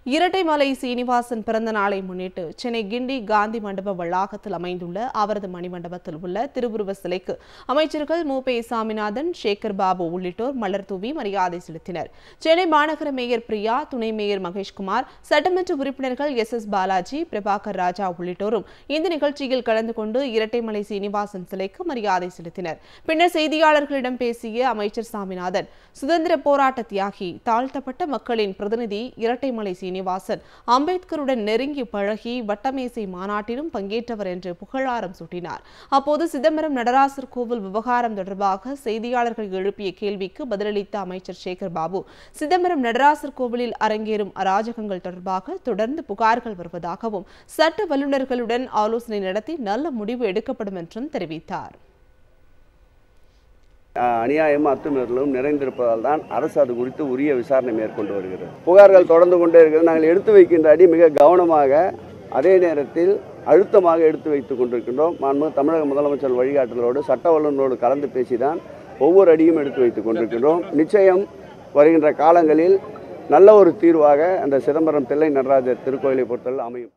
இரட்டைமலை சீனிவாசன் பிறந்த நாளை முன்னிட்டு சென்னை கிண்டி காந்தி மண்டப வளாகத்தில் அமைந்துள்ள அவரது மணிமண்டபத்தில் உள்ள திருவுருவ சிலைக்கு அமைச்சர்கள் மு பே சாமிநாதன் சேகர் பாபு உள்ளிட்டோர் மலர் தூவி மரியாதை செலுத்தினர் சென்னை மாநகர மேயர் பிரியா துணை மேயர் மகேஷ்குமார் சட்டமன்ற உறுப்பினர்கள் எஸ் எஸ் பாலாஜி பிரபாகர் ராஜா உள்ளிட்டோரும் இந்த நிகழ்ச்சியில் கலந்து கொண்டு இரட்டைமலை சீனிவாசன் சிலைக்கு மரியாதை செலுத்தினர் பின்னர் செய்தியாளர்களிடம் பேசிய அமைச்சர் சாமிநாதன் சுதந்திர போராட்ட தியாகி தாழ்த்தப்பட்ட மக்களின் பிரதிநிதி இரட்டைமலை சீனிவாசன் அம்பேத்கருடன் நெருங்கி பழகி வட்டமேசை மாநாட்டிலும் பங்கேற்றவர் என்று புகழாரம் சூட்டினார் அப்போது சிதம்பரம் நடராசர் கோவில் விவகாரம் தொடர்பாக செய்தியாளர்கள் எழுப்பிய கேள்விக்கு பதிலளித்த அமைச்சர் சேகர் பாபு சிதம்பரம் நடராசர் கோவிலில் அரங்கேறும் அராஜகங்கள் தொடர்பாக தொடர்ந்து புகார்கள் வருவதாகவும் சட்ட வல்லுநர்களுடன் ஆலோசனை நடத்தி நல்ல முடிவு எடுக்கப்படும் என்றும் தெரிவித்தார் அஹ், அநியாயமும் அத்துமீறலும் நிறைந்திருப்பதால் தான் அரசு அது குறித்து உரிய விசாரணை மேற்கொண்டு வருகிறது புகார்கள் தொடர்ந்து கொண்டே இருக்கிறது நாங்கள் எடுத்து வைக்கின்ற அடி மிக கவனமாக அதே நேரத்தில் அழுத்தமாக எடுத்து வைத்துக் கொண்டிருக்கின்றோம் மாண்புமிகு தமிழக முதலமைச்சர் வழிகாட்டுதலோடு சட்ட வல்லுநரோடு கலந்து பேசிதான் ஒவ்வொரு அடியும் எடுத்து வைத்துக் கொண்டிருக்கின்றோம் நிச்சயம் வருகின்ற காலங்களில் நல்ல ஒரு தீர்வாக அந்த சிதம்பரம் தில்லை நடராஜர் திருக்கோயிலை பொறுத்தவரை அமையும்